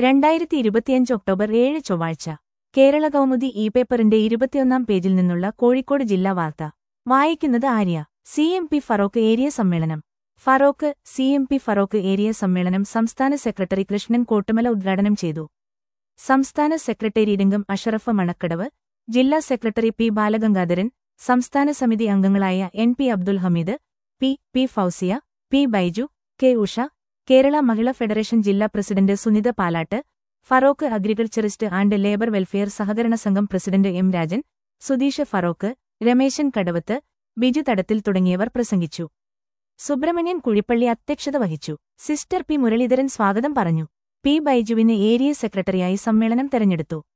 രണ്ടായിരത്തി ഇരുപത്തിയഞ്ച് ഒക്ടോബർ ഏഴ് ചൊവ്വാഴ്ച കേരള കൗമുദി ഇ പേപ്പറിന്റെ ഇരുപത്തിയൊന്നാം പേജിൽ നിന്നുള്ള കോഴിക്കോട് ജില്ലാ വാർത്ത വായിക്കുന്നത് Arya C M P Feroke area സമ്മേളനം Feroke C M P Feroke area സമ്മേളനം സംസ്ഥാന സെക്രട്ടറി കൃഷ്ണൻ കോട്ടുമല ഉദ്ഘാടനം ചെയ്തു സംസ്ഥാന സെക്രട്ടേറിയറ്റംഗം അഷറഫ് മണക്കടവ് ജില്ലാ സെക്രട്ടറി പി ബാലഗംഗാധരൻ സംസ്ഥാന സമിതി അംഗങ്ങളായ N P Abdul Hameed P P Fousiya P Baiju K Usha Kerala Mahila federation ജില്ലാ president Sunitha Palatt Feroke agriculturist and labour welfare സഹകരണ സംഘം പ്രസിഡന്റ് എം രാജൻ സുധീഷ് ഫറോക്ക് രമേശൻ കടവത്ത് ബിജു തടത്തിൽ തുടങ്ങിയവർ പ്രസംഗിച്ചു സുബ്രഹ്മണ്യൻ കുഴിപ്പള്ളി അധ്യക്ഷത വഹിച്ചു സിസ്റ്റർ പി മുരളീധരൻ സ്വാഗതം പറഞ്ഞു പി ബൈജുവിനെ ഏരിയ സെക്രട്ടറിയായി സമ്മേളനം തെരഞ്ഞെടുത്തു